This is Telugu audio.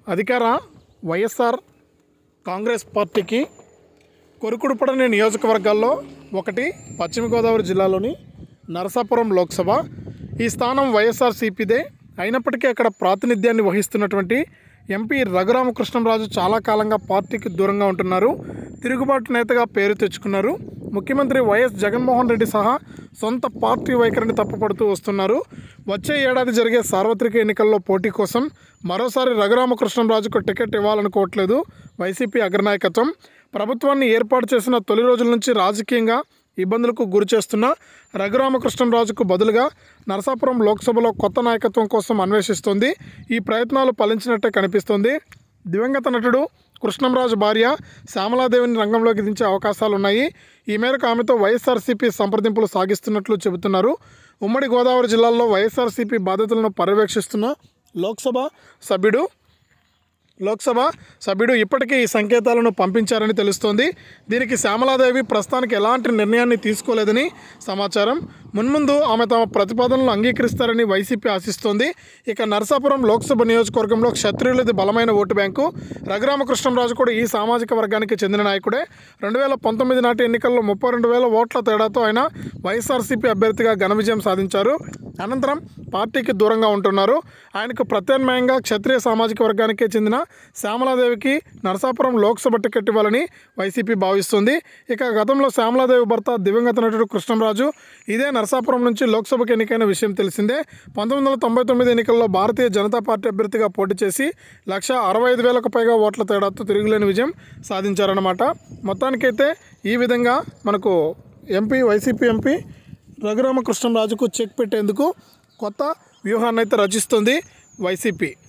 అధికార వైఎస్ఆర్ కాంగ్రెస్ పార్టీకి కొరుకుడుపడని నియోజకవర్గాల్లో ఒకటి పశ్చిమ గోదావరి జిల్లాలోని నరసాపురం లోక్సభ ఈ స్థానం వైఎస్ఆర్సీపీదే అయినప్పటికీ అక్కడ ప్రాతినిధ్యాన్ని వహిస్తున్నటువంటి ఎంపీ రఘురామకృష్ణంరాజు చాలా కాలంగా పార్టీకి దూరంగా ఉంటున్నారు తిరుగుబాటు నేతగా పేరు తెచ్చుకున్నారు ముఖ్యమంత్రి వైఎస్ జగన్మోహన్ రెడ్డి సహా సొంత పార్టీ వైఖరిని తప్పుపడుతూ వస్తున్నారు వచ్చే ఏడాది జరిగే సార్వత్రిక ఎన్నికల్లో పోటీ కోసం మరోసారి రఘురామకృష్ణంరాజుకు టికెట్ ఇవ్వాలనుకోవట్లేదు వైసీపీ అగ్రనాయకత్వం ప్రభుత్వాన్ని ఏర్పాటు చేసిన తొలి రోజుల నుంచి రాజకీయంగా ఇబ్బందులకు గురి చేస్తున్న రఘురామకృష్ణంరాజుకు బదులుగా నరసాపురం లోక్సభలో కొత్త నాయకత్వం కోసం అన్వేషిస్తోంది ఈ ప్రయత్నాలు ఫలించినట్టే కనిపిస్తోంది దివంగత నటుడు కృష్ణంరాజు భార్య శ్యామలాదేవిని రంగంలోకి దించే అవకాశాలు ఉన్నాయి ఈ మేరకు ఆమెతో వైఎస్ఆర్సీపీ సంప్రదింపులు సాగిస్తున్నట్లు చెబుతున్నారు ఉమ్మడి గోదావరి జిల్లాల్లో వైఎస్ఆర్సీపీ బాధ్యతలను పర్యవేక్షిస్తున్న లోక్సభ సభ్యుడు లోక్సభ సభ్యుడు ఇప్పటికే ఈ సంకేతాలను పంపించారని తెలుస్తోంది దీనికి శ్యామలాదేవి ప్రస్తుతానికి ఎలాంటి నిర్ణయాన్ని తీసుకోలేదని సమాచారం మున్ముందు ఆమె తమ ప్రతిపాదనలు అంగీకరిస్తారని వైసీపీ ఆశిస్తోంది ఇక నరసాపురం లోక్సభ నియోజకవర్గంలో క్షత్రియులది బలమైన ఓటు బ్యాంకు రఘురామకృష్ణంరాజు కూడా ఈ సామాజిక వర్గానికి చెందిన నాయకుడే రెండు వేల పంతొమ్మిది నాటి ఎన్నికల్లో ముప్పై రెండు వేల ఓట్ల తేడాతో ఆయన వైఎస్ఆర్సీపీ అభ్యర్థిగా ఘన విజయం సాధించారు అనంతరం పార్టీకి దూరంగా ఉంటున్నారు ఆయనకు ప్రత్యామ్నాయంగా క్షత్రియ సామాజిక వర్గానికే చెందిన శ్యామలాదేవికి నరసాపురం లోక్సభ టికెట్ ఇవ్వాలని వైసీపీ భావిస్తుంది ఇక గతంలో శ్యామలాదేవి భర్త దివంగత నటుడు కృష్ణంరాజు ఇదే నరసాపురం నుంచి లోక్సభకు ఎన్నికైన విషయం తెలిసిందే పంతొమ్మిది వందల తొంభై తొమ్మిది ఎన్నికల్లో భారతీయ జనతా పార్టీ అభ్యర్థిగా పోటీ చేసి లక్ష అరవై ఐదు వేలకు పైగా ఓట్ల తేడాతో తిరుగులేని విజయం సాధించారన్నమాట మొత్తానికైతే ఈ విధంగా మనకు ఎంపీ వైసీపీ ఎంపీ రఘురామకృష్ణంరాజుకు చెక్ పెట్టేందుకు కొత్త వ్యూహాన్ని అయితే రచిస్తుంది వైసీపీ